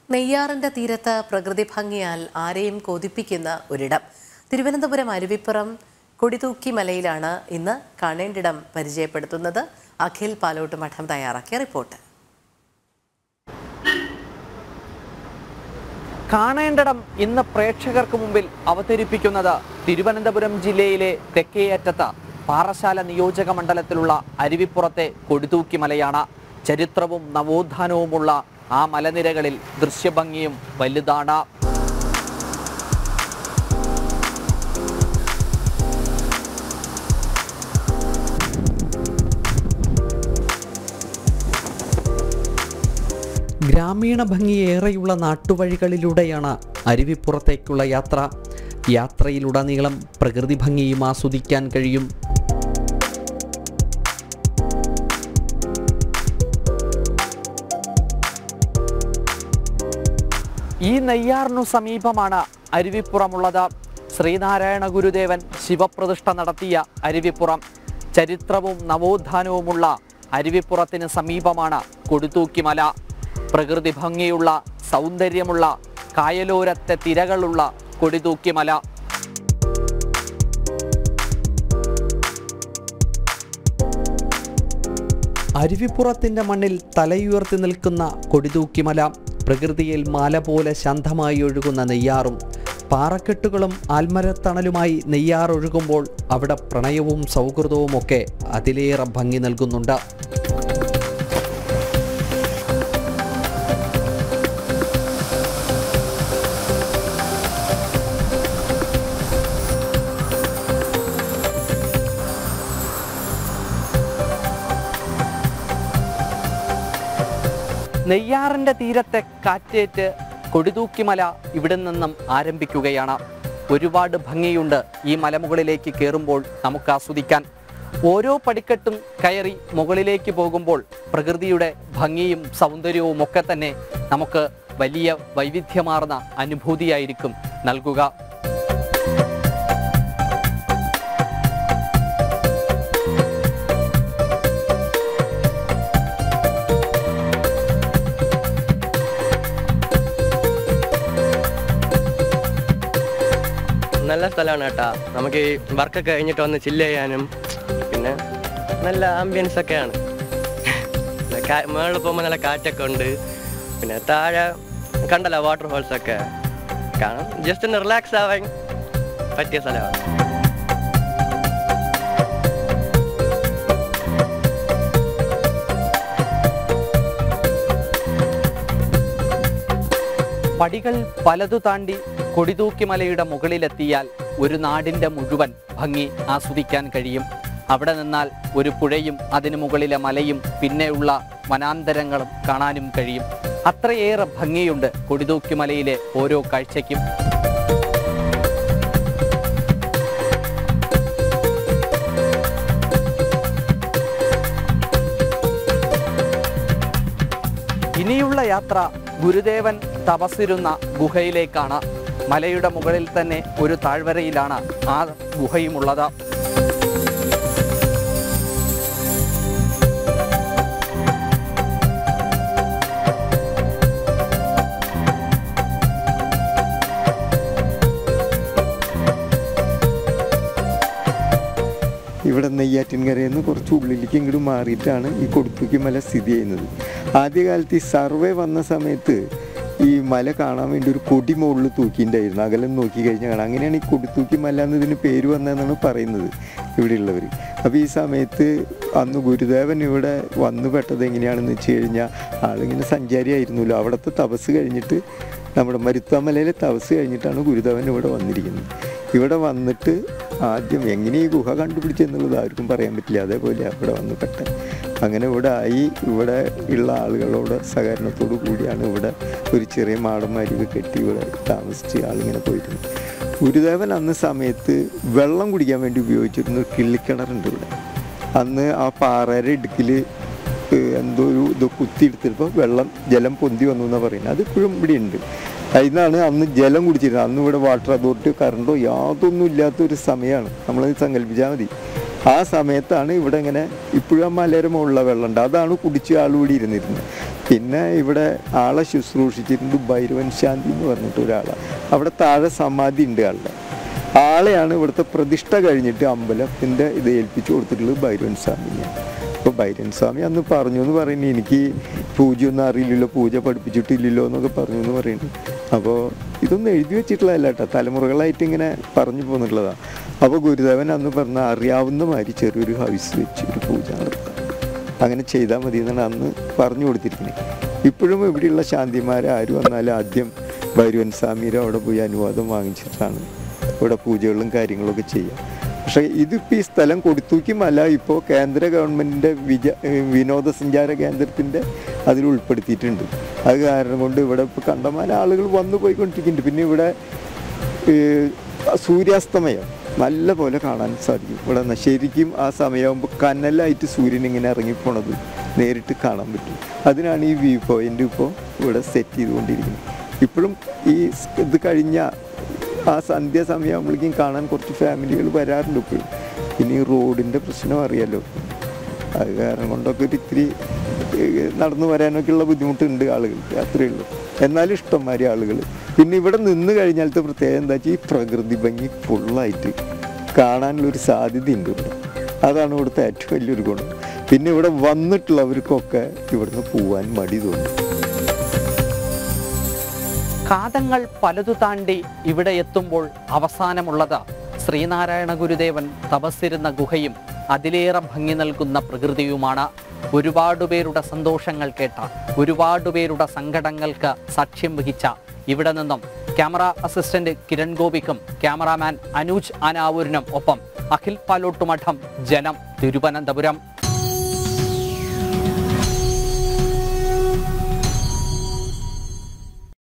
നെയ്യാറിന്റെ തീരത്ത് പ്രകൃതി ഭംഗിയാൽ ആരെയും കൊതിപ്പിക്കുന്ന ഒരിടം തിരുവനന്തപുരം അരുവിപ്പുറം കൊടിതൂക്കി മലയിലാണ് ഇന്ന് കാണേണ്ടിടം പരിചയപ്പെടുത്തുന്നത് അഖിൽ പാലോട്ട് മഠം തയ്യാറാക്കിയ റിപ്പോർട്ട് കാണേണ്ടിടം ഇന്ന് പ്രേക്ഷകർക്ക് മുമ്പിൽ അവതരിപ്പിക്കുന്നത് തിരുവനന്തപുരം ജില്ലയിലെ തെക്കേയറ്റത്ത് പാറശാല നിയോജക മണ്ഡലത്തിലുള്ള അരുവിപ്പുറത്തെ കൊടിതൂക്കി മലയാണ് ചരിത്രവും നവോത്ഥാനവുമുള്ള ആ മലനിരകളിൽ ദൃശ്യഭംഗിയും വലുതാണ് ഗ്രാമീണ ഭംഗിയേറെയുള്ള നാട്ടുവഴികളിലൂടെയാണ് അരുവിപ്പുറത്തേക്കുള്ള യാത്ര യാത്രയിലുടനീളം പ്രകൃതി ഭംഗിയും ആസ്വദിക്കാൻ കഴിയും ഈ നെയ്യാറിനു സമീപമാണ് അരുവിപ്പുറമുള്ളത് ശ്രീനാരായണ ഗുരുദേവൻ ശിവപ്രതിഷ്ഠ നടത്തിയ അരുവിപ്പുറം ചരിത്രവും നവോത്ഥാനവുമുള്ള അരുവിപ്പുറത്തിന് സമീപമാണ് കൊടുത്തൂക്കിമല പ്രകൃതി ഭംഗിയുള്ള സൗന്ദര്യമുള്ള കായലോരത്തെ തിരകളുള്ള കൊടിതൂക്കിമല അരുവിപ്പുറത്തിന്റെ മണ്ണിൽ തലയുയർത്തി നിൽക്കുന്ന കൊടിതൂക്കിമല പ്രകൃതിയിൽ മാല പോലെ ശാന്തമായി ഒഴുകുന്ന നെയ്യാറും പാറക്കെട്ടുകളും ആൽമരത്തണലുമായി നെയ്യാർ ഒഴുകുമ്പോൾ അവിടെ പ്രണയവും സൗഹൃദവും ഒക്കെ അതിലേറെ ഭംഗി നൽകുന്നുണ്ട് നെയ്യാറിന്റെ തീരത്തെ കാറ്റേറ്റ് കൊടിതൂക്കിമല ഇവിടെ നിന്നും ആരംഭിക്കുകയാണ് ഒരുപാട് ഭംഗിയുണ്ട് ഈ മലമുകളിലേക്ക് കയറുമ്പോൾ നമുക്ക് ആസ്വദിക്കാൻ ഓരോ പടിക്കെട്ടും കയറി മുകളിലേക്ക് പോകുമ്പോൾ പ്രകൃതിയുടെ ഭംഗിയും സൗന്ദര്യവും ഒക്കെ തന്നെ നമുക്ക് വലിയ വൈവിധ്യമാർന്ന അനുഭൂതിയായിരിക്കും നൽകുക നല്ല സ്ഥലമാണ് കേട്ടാ നമുക്ക് ഈ വർക്കൊക്കെ കഴിഞ്ഞിട്ട് വന്ന് ചില്ല് ചെയ്യാനും പിന്നെ നല്ല ആംബിയൻസ് ഒക്കെയാണ് മുകളിൽ പോകുമ്പോൾ നല്ല കാറ്റൊക്കെ ഉണ്ട് പിന്നെ താഴെ കണ്ടല്ലോ വാട്ടർഫോൾസ് ഒക്കെ കാണാം ജസ്റ്റ് ഒന്ന് റിലാക്സ് ആവാൻ പറ്റിയ സ്ഥലമാണ് പടികൾ പലതു താണ്ടി കൊടിതൂക്കിമലയുടെ മുകളിലെത്തിയാൽ ഒരു നാടിൻ്റെ മുഴുവൻ ഭംഗി ആസ്വദിക്കാൻ കഴിയും അവിടെ നിന്നാൽ ഒരു പുഴയും അതിനു മുകളിലെ മലയും പിന്നെയുള്ള വനാന്തരങ്ങളും കാണാനും കഴിയും അത്രയേറെ ഭംഗിയുണ്ട് കൊടിതൂക്കിമലയിലെ ഓരോ കാഴ്ചയ്ക്കും ഇനിയുള്ള യാത്ര ഗുരുദേവൻ തപസ്സിരുന്ന ഗുഹയിലേക്കാണ് മലയുടെ മുകളിൽ തന്നെ ഒരു താഴ്വരയിലാണ് ആ ഗുഹയുമുള്ളത് ഇവിടെ നെയ്യാറ്റിൻകരയിൽ നിന്ന് കുറച്ച് ഉള്ളിലേക്ക് ഇങ്ങോട്ട് മാറിയിട്ടാണ് ഈ കൊടുത്തുക്കി മല സ്ഥിതി ചെയ്യുന്നത് ആദ്യകാലത്ത് ഈ സർവേ വന്ന സമയത്ത് ഈ മല കാണാൻ വേണ്ടി ഒരു കൊടി മുകളിൽ തൂക്കിയിട്ടുണ്ടായിരുന്നു അകലം നോക്കി കഴിഞ്ഞാൽ കാണാം അങ്ങനെയാണ് ഈ കൊടുത്തൂക്കി മല എന്ന് ഇതിന് പേര് വന്നതെന്നാണ് പറയുന്നത് ഇവിടെയുള്ളവർ അപ്പോൾ ഈ സമയത്ത് അന്ന് ഗുരുദേവൻ ഇവിടെ വന്നു പെട്ടത് എങ്ങനെയാണെന്ന് വെച്ച് കഴിഞ്ഞാൽ ആളിങ്ങനെ സഞ്ചാരിയായിരുന്നല്ലോ അവിടുത്തെ തപസ് കഴിഞ്ഞിട്ട് നമ്മുടെ മരുത്താമലയിലെ തപസ് കഴിഞ്ഞിട്ടാണ് ഗുരുദേവൻ ഇവിടെ വന്നിരിക്കുന്നത് ഇവിടെ വന്നിട്ട് ആദ്യം എങ്ങനെ ഈ ഗുഹ കണ്ടുപിടിച്ചെന്നുള്ളത് ആർക്കും പറയാൻ പറ്റില്ല അതേപോലെ ഇവിടെ വന്ന് പെട്ടെ അങ്ങനെ ഇവിടെ ആയി ഇവിടെ ഉള്ള ആളുകളോട് സഹകരണത്തോടു കൂടിയാണ് ഇവിടെ ഒരു ചെറിയ മാടം അരുവ് കെട്ടി ഇവിടെ താമസിച്ച് ആളിങ്ങനെ പോയിരുന്നു ഗുരുദേവൻ അന്ന് സമയത്ത് വെള്ളം കുടിക്കാൻ വേണ്ടി ഉപയോഗിച്ചിരുന്ന ഒരു കിള്ളിക്കിണറുണ്ട് ഇവിടെ അന്ന് ആ പാറയുടെ ഇടുക്കിൽ എന്തോ ഒരു ഇത് കുത്തിയെടുത്തപ്പോൾ വെള്ളം ജലം പൊന്തി വന്നു എന്നാണ് പറയുന്നത് അതിപ്പോഴും ഇവിടെ ഉണ്ട് അതിനാണ് അന്ന് ജലം കുടിച്ചിരുന്നത് അന്ന് ഇവിടെ വാട്ടർ അതോറിറ്റി കറണ്ടോ യാതൊന്നും ഇല്ലാത്തൊരു സമയമാണ് നമ്മളത് സങ്കല്പിച്ചാൽ മതി ആ സമയത്താണ് ഇവിടെ ഇങ്ങനെ ഇപ്പോഴും ആ മലയുടെ മുകളിലുള്ള വെള്ളമുണ്ട് അതാണ് കുടിച്ച് ആൾ കൂടി ഇരുന്നിരുന്നത് പിന്നെ ഇവിടെ ആളെ ശുശ്രൂഷിച്ചിട്ടുണ്ട് ഭൈരവൻ ശാന്തി എന്ന് പറഞ്ഞിട്ട് ഒരാളാണ് അവിടെ താഴെ സമാധി ഉണ്ട് ആളുടെ ആളെയാണ് ഇവിടുത്തെ പ്രതിഷ്ഠ കഴിഞ്ഞിട്ട് അമ്പലത്തിൻ്റെ ഇത് ഏൽപ്പിച്ചു കൊടുത്തിട്ടുള്ളത് ഭൈരവൻ സ്വാമിനെയാണ് അപ്പോൾ ഭൈരവൻ സ്വാമി അന്ന് പറഞ്ഞു എന്ന് പറയുന്നത് എനിക്ക് പൂജയൊന്നും അറിയില്ലല്ലോ പൂജ പഠിപ്പിച്ചിട്ടില്ലല്ലോ എന്നൊക്കെ പറഞ്ഞു എന്ന് പറയുന്നു അപ്പോൾ ഇതൊന്നും എഴുതി വെച്ചിട്ടുള്ളതല്ല കേട്ടോ തലമുറകളായിട്ട് ഇങ്ങനെ പറഞ്ഞു പോന്നിട്ടുള്ളതാണ് അപ്പോൾ ഗുരുദേവൻ അന്ന് പറഞ്ഞ അറിയാവുന്ന മാതിരി ചെറിയൊരു ഹൗസ് വെച്ച് ഒരു പൂജ നടത്താം അങ്ങനെ ചെയ്താൽ മതി എന്നാണ് അന്ന് പറഞ്ഞു കൊടുത്തിരിക്കുന്നത് ഇപ്പോഴും ഇവിടെയുള്ള ശാന്തിമാർ ആര് വന്നാലും ആദ്യം ഭൈരവൻ സ്വാമിയുടെ അവിടെ പോയി അനുവാദം വാങ്ങിച്ചിട്ടാണ് ഇവിടെ പൂജകളും കാര്യങ്ങളൊക്കെ ചെയ്യുക പക്ഷേ ഇതിപ്പോൾ ഈ സ്ഥലം കൊടുത്തൂക്കി മല ഇപ്പോൾ കേന്ദ്ര ഗവൺമെൻറ്റിൻ്റെ വിജ ഏഹ് വിനോദസഞ്ചാര കേന്ദ്രത്തിൻ്റെ അതിൽ ഉൾപ്പെടുത്തിയിട്ടുണ്ട് അത് കാരണം കൊണ്ട് ഇവിടെ ഇപ്പോൾ കണ്ടമാന ആളുകൾ വന്നു പോയിക്കൊണ്ടിരിക്കുന്നുണ്ട് പിന്നെ ഇവിടെ ഏഹ് സൂര്യാസ്തമയം നല്ല പോലെ കാണാൻ സാധിക്കും ഇവിടെ ന- ശരിക്കും ആ സമയമാകുമ്പോൾ കനലായിട്ട് സൂര്യൻ ഇങ്ങനെ ഇറങ്ങിപ്പോണത് നേരിട്ട് കാണാൻ പറ്റും അതിനാണ് ഈ വ്യൂ പോയിന്റ് ഇപ്പോൾ ഇവിടെ സെറ്റ് ചെയ്തുകൊണ്ടിരിക്കുന്നത് ഇപ്പോഴും ഈ സ് ഇത് കഴിഞ്ഞ ആ സന്ധ്യ സമയമാകുമ്പോഴേക്കും കാണാൻ കുറച്ച് ഫാമിലികൾ വരാറുണ്ട് ഇപ്പോഴും പിന്നെ ഈ റോഡിൻ്റെ പ്രശ്നം അറിയാലോ അത് കാരണം കൊണ്ടൊക്കെ ഒരു ഇത്തിരി ഏഹ്, നടന്നു വരാനൊക്കെ ഉള്ള ബുദ്ധിമുട്ടുണ്ട് ആളുകൾക്ക് അത്രയേ ഉള്ളൂ എന്നാലും ഇഷ്ടംമാതിരി ആളുകൾ പിന്നെ ഇവിടെ നിന്ന് കഴിഞ്ഞാലത്തെ പ്രത്യേകത എന്താ വെച്ചാൽ ഈ പ്രകൃതി ഭംഗി ഫുള്ളായിട്ട് കാണാനുള്ളൊരു സാധ്യതയുണ്ട് ഇവിടെ അതാണ് ഇവിടുത്തെ ഏറ്റവും വലിയൊരു ഗുണം പിന്നെ ഇവിടെ വന്നിട്ടുള്ളവർക്കൊക്കെ ഇവിടുന്ന് പോവാൻ മടി തോന്നും കാതങ്ങൾ പലതു താണ്ടി ഇവിടെ എത്തുമ്പോൾ അവസാനമുള്ളത് ശ്രീനാരായണ ഗുരുദേവൻ തപസ്സിരുന്ന ഗുഹയും അതിലേറെ ഭംഗി നൽകുന്ന പ്രകൃതിയുമാണ് ഒരുപാട് പേരുടെ സന്തോഷങ്ങൾ കേട്ട ഒരുപാട് പേരുടെ സങ്കടങ്ങൾക്ക് സാക്ഷ്യം വഹിച്ച ഇവിടെ നിന്നും ക്യാമറ അസിസ്റ്റന്റ് കിരൺ ഗോപിക്കും ക്യാമറാമാൻ അനൂജ് അനാവൂരിനും ഒപ്പം അഖിൽ പാലോട്ടുമഠം ജനം തിരുവനന്തപുരം